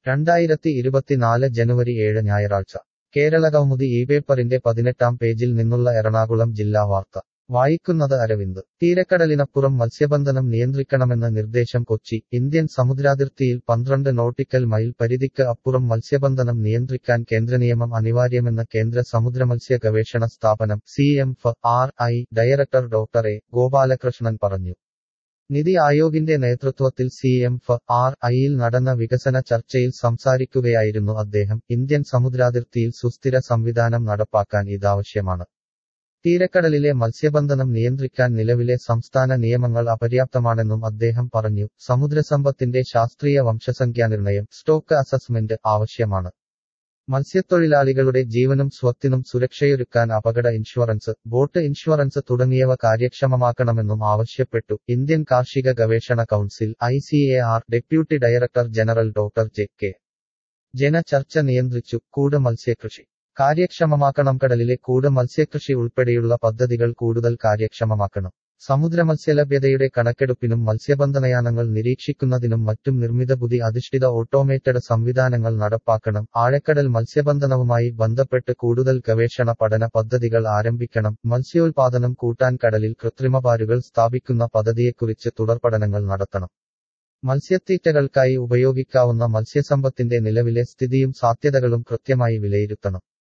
രണ്ടായിരത്തി ഇരുപത്തിനാല് ജനുവരി ഏഴ് ഞായറാഴ്ച കേരളകൗമുദി ഈ പേപ്പറിന്റെ പതിനെട്ടാം പേജിൽ നിന്നുള്ള എറണാകുളം ജില്ലാ വാർത്ത വായിക്കുന്നത് അരവിന്ദ് തീരക്കടലിനപ്പുറം മത്സ്യബന്ധനം നിയന്ത്രിക്കണമെന്ന നിർദ്ദേശം കൊച്ചി ഇന്ത്യൻ സമുദ്രാതിർത്തിയിൽ പന്ത്രണ്ട് നോട്ടിക്കൽ മൈൽ പരിധിക്ക് അപ്പുറം മത്സ്യബന്ധനം നിയന്ത്രിക്കാൻ കേന്ദ്രനിയമം അനിവാര്യമെന്ന് കേന്ദ്ര സമുദ്രമത്സ്യ ഗവേഷണ സ്ഥാപനം C M F R I director doctor A Gopalakrishnan പറഞ്ഞു നിതി ആയോഗിന്റെ നേതൃത്വത്തിൽ സി എം ഫ് ആർ ഐയിൽ നടന്ന വികസന ചർച്ചയിൽ സംസാരിക്കുകയായിരുന്നു അദ്ദേഹം ഇന്ത്യൻ സമുദ്രാതിർത്തിയിൽ സുസ്ഥിര സംവിധാനം നടപ്പാക്കാൻ ഇതാവശ്യമാണ് തീരക്കടലിലെ മത്സ്യബന്ധനം നിയന്ത്രിക്കാൻ നിലവിലെ സംസ്ഥാന നിയമങ്ങൾ അപര്യാപ്തമാണെന്നും അദ്ദേഹം പറഞ്ഞു സമുദ്രസമ്പത്തിന്റെ ശാസ്ത്രീയ വംശസംഖ്യാനിർണയം സ്റ്റോക്ക് അസസ്മെന്റ് ആവശ്യമാണ് മത്സ്യത്തൊഴിലാളികളുടെ ജീവനും സ്വത്തിനും സുരക്ഷയൊരുക്കാൻ അപകട ഇൻഷുറൻസ് ബോട്ട് ഇൻഷുറൻസ് തുടങ്ങിയവ കാര്യക്ഷമമാക്കണമെന്നും ആവശ്യപ്പെട്ടു ഇന്ത്യൻ കാർഷിക ഗവേഷണ council I deputy director general doctor J K Jena ചർച്ച നിയന്ത്രിച്ചു കൂട് മത്സ്യകൃഷി കാര്യക്ഷമമാക്കണം കടലിലെ കൂട് മത്സ്യകൃഷി ഉൾപ്പെടെയുള്ള പദ്ധതികൾ കൂടുതൽ കാര്യക്ഷമമാക്കണം സമുദ്ര മത്സ്യലഭ്യതയുടെ കണക്കെടുപ്പിനും മത്സ്യബന്ധനയാനങ്ങൾ നിരീക്ഷിക്കുന്നതിനും മറ്റും നിർമ്മിത ബുദ്ധി അധിഷ്ഠിത ഓട്ടോമേറ്റഡ് സംവിധാനങ്ങൾ നടപ്പാക്കണം ആഴക്കടൽ മത്സ്യബന്ധനവുമായി ബന്ധപ്പെട്ട് കൂടുതൽ ഗവേഷണ പഠന പദ്ധതികൾ ആരംഭിക്കണം മത്സ്യോൽപാദനം കൂട്ടാൻ കടലിൽ കൃത്രിമപാരുകൾ സ്ഥാപിക്കുന്ന പദ്ധതിയെക്കുറിച്ച് തുടർപഠനങ്ങൾ നടത്തണം മത്സ്യത്തീറ്റകൾക്കായി ഉപയോഗിക്കാവുന്ന മത്സ്യസമ്പത്തിന്റെ നിലവിലെ സ്ഥിതിയും സാധ്യതകളും കൃത്യമായി വിലയിരുത്തണം